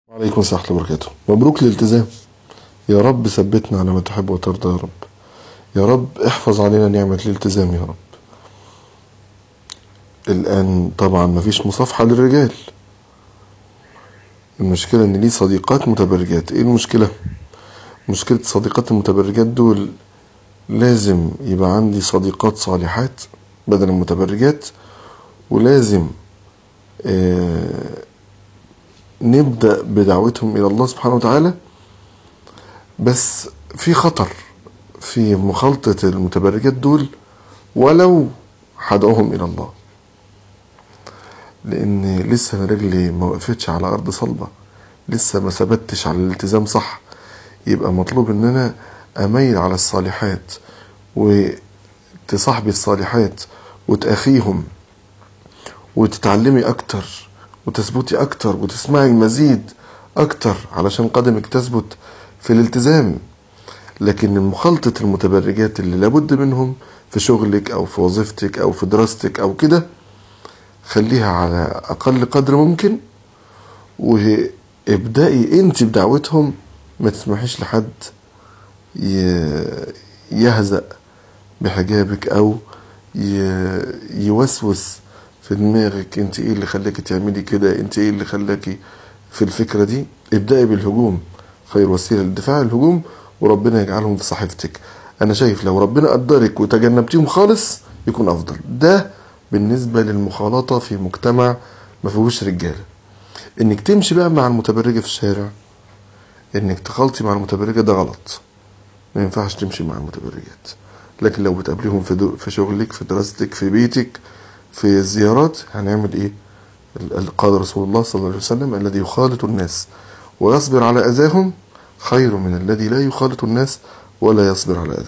وعليكم السلام ورحمة الله وبركاته مبروك الالتزام يا رب ثبتنا على ما تحب وترضى يا رب يا رب احفظ علينا نعمة الالتزام يا رب الآن طبعا مفيش مصافحة للرجال المشكلة ان ليه صديقات متبرجات ايه المشكلة مشكلة صديقات المتبرجات دول لازم يبقى عندي صديقات صالحات بدل المتبرجات ولازم آه نبدأ بدعوتهم إلى الله سبحانه وتعالى بس في خطر في مخالطة المتبرجات دول ولو هدعوهم إلى الله لأن لسه أنا رجلي ما وقفتش على أرض صلبة لسه ما ثبتش على الالتزام صح يبقى مطلوب إن أنا أميل على الصالحات وتصاحبي الصالحات وتأخيهم وتتعلمي أكتر وتثبتي أكتر وتسمعي المزيد أكتر علشان قدمك تثبت في الالتزام لكن مخالطة المتبرجات اللي لابد منهم في شغلك أو في وظيفتك أو في دراستك أو كده خليها على أقل قدر ممكن وابدأي أنت بدعوتهم ما تسمحيش لحد يهزأ بحجابك أو يوسوس في دماغك انت ايه اللي خلاكي تعملي كده انت ايه اللي خلاكي في الفكرة دي ابدأي بالهجوم خير وسيلة للدفاع الهجوم وربنا يجعلهم في صحيفتك انا شايف لو ربنا قدرك وتجنبتيهم خالص يكون افضل ده بالنسبة للمخالطة في مجتمع ما فيهوش رجالة انك تمشي بقى مع المتبرجة في الشارع انك تخلطي مع المتبرجة ده غلط ما ينفعش تمشي مع المتبرجات لكن لو بتقابليهم في, في شغلك في دراستك في بيتك في الزيارات هنعمل ايه قال رسول الله صلى الله عليه وسلم الذي يخالط الناس ويصبر على اذاهم خير من الذي لا يخالط الناس ولا يصبر على اذاهم